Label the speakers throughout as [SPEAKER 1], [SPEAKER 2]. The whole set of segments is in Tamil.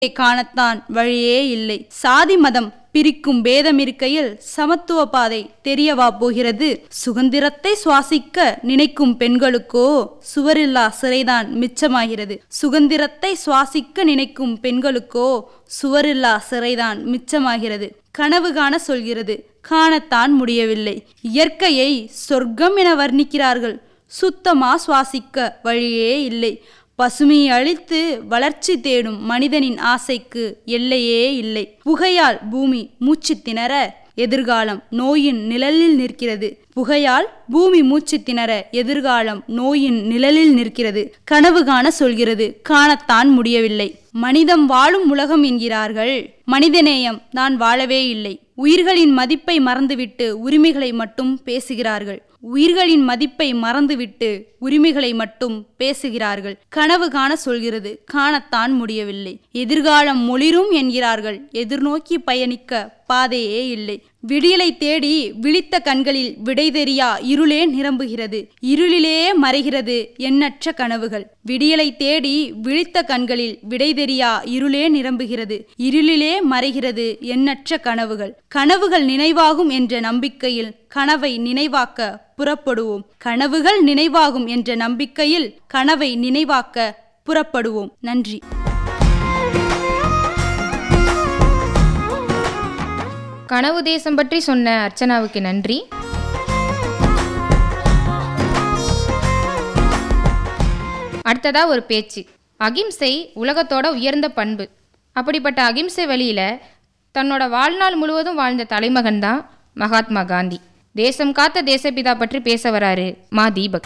[SPEAKER 1] காணத்தான் வழியே இல்லை சாதி மதம் பிரிக்கும் பேதம் இருக்கையில் சமத்துவ பாதை தெரியவா போகிறது சுதந்திரத்தை சுவாசிக்க நினைக்கும் பெண்களுக்கோ சுவரில்லா சிறைதான் மிச்சமாகிறது சுதந்திரத்தை சுவாசிக்க நினைக்கும் பெண்களுக்கோ சுவரில்லா சிறைதான் மிச்சமாகிறது கனவு காண சொல்கிறது காணத்தான் முடியவில்லை இயற்கையை சொர்க்கம் என வர்ணிக்கிறார்கள் சுத்தமா சுவாசிக்க வழியே இல்லை பசுமையை அழித்து வளர்ச்சி தேடும் மனிதனின் ஆசைக்கு எல்லையே இல்லை புகையால் பூமி மூச்சு திணற எதிர்காலம் நோயின் நிழலில் நிற்கிறது புகையால் பூமி மூச்சு திணற எதிர்காலம் நோயின் நிழலில் நிற்கிறது கனவு காண சொல்கிறது காணத்தான் முடியவில்லை மனிதம் வாழும் உலகம் என்கிறார்கள் மனிதநேயம் நான் வாழவே இல்லை உயிர்களின் மதிப்பை மறந்துவிட்டு உரிமைகளை மட்டும் பேசுகிறார்கள் உயிர்களின் மதிப்பை மறந்துவிட்டு உரிமைகளை மட்டும் பேசுகிறார்கள் கனவு காண சொல்கிறது காணத்தான் முடியவில்லை எதிர்காலம் மொளிரும் என்கிறார்கள் எதிர்நோக்கி பயணிக்க பாதையே இல்லை விடியலை தேடி விழித்த கண்களில் விடை தெரியா இருளே நிரம்புகிறது இருளிலே மறைகிறது எண்ணற்ற கனவுகள் விடியலை தேடி விழித்த கண்களில் விடை தெரியா இருளே நிரம்புகிறது இருளிலே மறைகிறது எண்ணற்ற கனவுகள் கனவுகள் நினைவாகும் என்ற நம்பிக்கையில் கனவை நினைவாக்க புறப்படுவோம் கனவுகள் நினைவாகும் என்ற நம்பிக்கையில் கனவை நினைவாக்க புறப்படுவோம் நன்றி
[SPEAKER 2] கனவு தேசம் பற்றி சொன்ன அர்ச்சனாவுக்கு நன்றி அடுத்ததா ஒரு பேச்சு அகிம்சை உலகத்தோட உயர்ந்த பண்பு அப்படிப்பட்ட அகிம்சை வழியில தன்னோட வாழ்நாள் முழுவதும் வாழ்ந்த தலைமகன் தான் மகாத்மா காந்தி தேசம் காத்த தேசப்பிதா பற்றி பேச வராரு மா தீபக்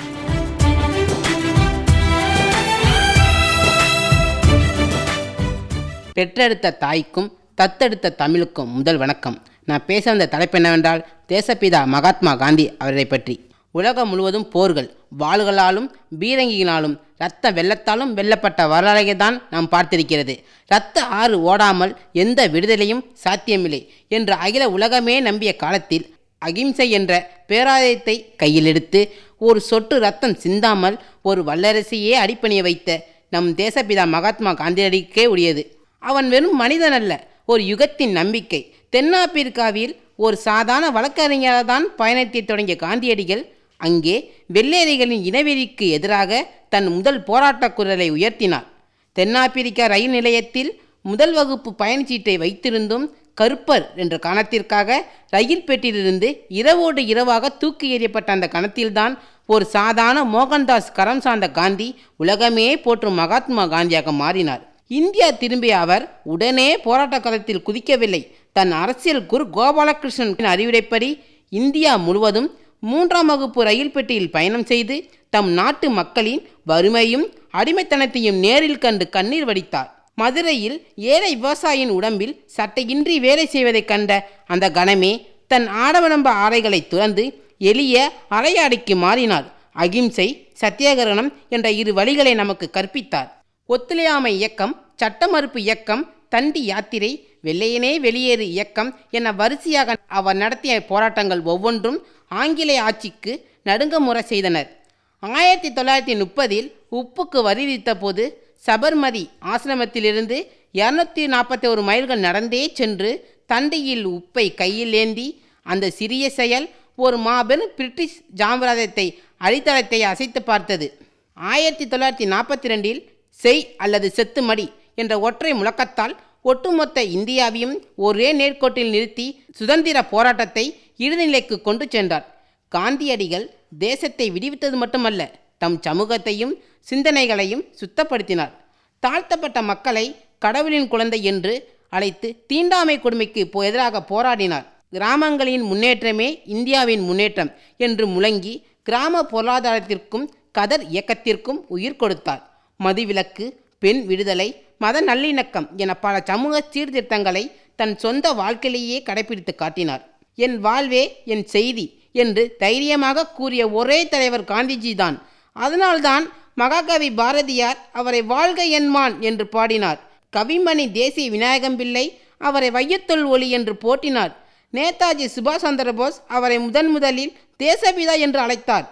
[SPEAKER 3] பெற்றெடுத்த தாய்க்கும் தத்தெடுத்த தமிழுக்கும் முதல் வணக்கம் நான் பேச வந்த தலைப்பு என்னவென்றால் தேசப்பிதா மகாத்மா காந்தி அவரை பற்றி உலகம் முழுவதும் போர்கள் வாள்களாலும் பீரங்கியினாலும் இரத்த வெள்ளத்தாலும் வெல்லப்பட்ட வரலாறை தான் நாம் பார்த்திருக்கிறது இரத்த ஆறு ஓடாமல் எந்த விடுதலையும் சாத்தியமில்லை என்று அகில உலகமே நம்பிய காலத்தில் அகிம்சை என்ற பேராயத்தை கையில் எடுத்து ஒரு சொட்டு ரத்தம் சிந்தாமல் ஒரு வல்லரசையே அடிப்பணிய வைத்த நம் தேசப்பிதா மகாத்மா காந்தியடிக்கே உரியது அவன் வெறும் மனிதன் அல்ல ஒரு யுகத்தின் நம்பிக்கை தென்னாப்பிரிக்காவில் ஒரு சாதாரண வழக்கறிஞராக தான் பயணத்தை தொடங்கிய காந்தியடிகள் அங்கே வெள்ளையரிகளின் இனவெறிக்கு எதிராக தன் முதல் போராட்டக் குரலை உயர்த்தினார் தென்னாப்பிரிக்கா ரயில் நிலையத்தில் முதல் வகுப்பு பயணச்சீட்டை வைத்திருந்தும் கருப்பர் என்ற கணத்திற்காக ரயில் பெட்டியிலிருந்து இரவோடு இரவாக தூக்கி எறியப்பட்ட அந்த கணத்தில்தான் ஒரு சாதாரண மோகன்தாஸ் கரம் சார்ந்த காந்தி உலகமே போற்றும் மகாத்மா காந்தியாக மாறினார் இந்தியா திரும்பிய அவர் உடனே போராட்ட களத்தில் குதிக்கவில்லை தன் அரசியல் குரு கோபாலகிருஷ்ணன் அறிவுரைப்படி இந்தியா முழுவதும் மூன்றாம் வகுப்பு ரயில் பெட்டியில் பயணம் செய்து தம் நாட்டு மக்களின் வறுமையும் அடிமைத்தனத்தையும் நேரில் கண்டு கண்ணீர் வடித்தார் மதுரையில் ஏழை விவசாயியின் உடம்பில் சட்டையின்றி வேலை செய்வதைக் கண்ட அந்த கணமே தன் ஆடவனம்ப ஆடைகளை துறந்து எளிய அரையாடைக்கு மாறினார் அகிம்சை சத்தியாகிரணம் என்ற இரு வழிகளை நமக்கு கற்பித்தார் ஒத்துழையாமை இயக்கம் சட்ட மறுப்பு இயக்கம் தண்டி யாத்திரை வெள்ளையனே வெளியேறு இயக்கம் என வரிசையாக அவர் நடத்திய போராட்டங்கள் ஒவ்வொன்றும் ஆங்கிலேய ஆட்சிக்கு நடுங்க முறை செய்தனர் ஆயிரத்தி தொள்ளாயிரத்தி முப்பதில் உப்புக்கு வரி விதித்த போது சபர்மதி ஆசிரமத்திலிருந்து இரநூத்தி நாற்பத்தி ஒரு மைல்கள் நடந்தே சென்று தண்டியில் உப்பை கையில் ஏந்தி அந்த சிறிய செயல் ஒரு மாபெரும் பிரிட்டிஷ் சாம்ராஜ்யத்தை அடித்தளத்தை அசைத்து பார்த்தது ஆயிரத்தி தொள்ளாயிரத்தி நாற்பத்தி ரெண்டில் செய் அல்லது செத்து மடி என்ற ஒற்றை முழக்கத்தால் ஒட்டுமொத்த இந்தியாவையும் ஒரே நேர்கோட்டில் நிறுத்தி சுதந்திர போராட்டத்தை இறுதிநிலைக்கு கொண்டு சென்றார் காந்தியடிகள் தேசத்தை விடுவித்தது மட்டுமல்ல தம் சமூகத்தையும் சிந்தனைகளையும் சுத்தப்படுத்தினார் தாழ்த்தப்பட்ட மக்களை கடவுளின் குழந்தை என்று அழைத்து தீண்டாமை கொடுமைக்கு போ- எதிராக போராடினார் கிராமங்களின் முன்னேற்றமே இந்தியாவின் முன்னேற்றம் என்று முழங்கி கிராம பொருளாதாரத்திற்கும் கதர் இயக்கத்திற்கும் உயிர் கொடுத்தார் மதுவிலக்கு பெண் விடுதலை மத நல்லிணக்கம் என பல சமூக சீர்திருத்தங்களை தன் சொந்த வாழ்க்கையிலேயே கடைபிடித்து காட்டினார் என் வாழ்வே என் செய்தி என்று தைரியமாக கூறிய ஒரே தலைவர் காந்திஜி தான் அதனால்தான் மகாகவி பாரதியார் அவரை வாழ்க என்மான் என்று பாடினார் கவிமணி தேசிய விநாயகம் பிள்ளை அவரை வையத்துள் ஒளி என்று போற்றினார் நேதாஜி சுபாஷ் சந்திர போஸ் அவரை முதன் முதலில் தேசபிதா என்று அழைத்தார்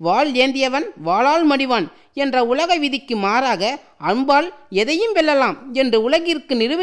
[SPEAKER 3] வாள் ஏந்தியவன் வாளால் மடிவான் என்ற உலக விதிக்கு மாறாக அன்பால் எதையும் வெல்லலாம் என்று உலகிற்கு நிரூபி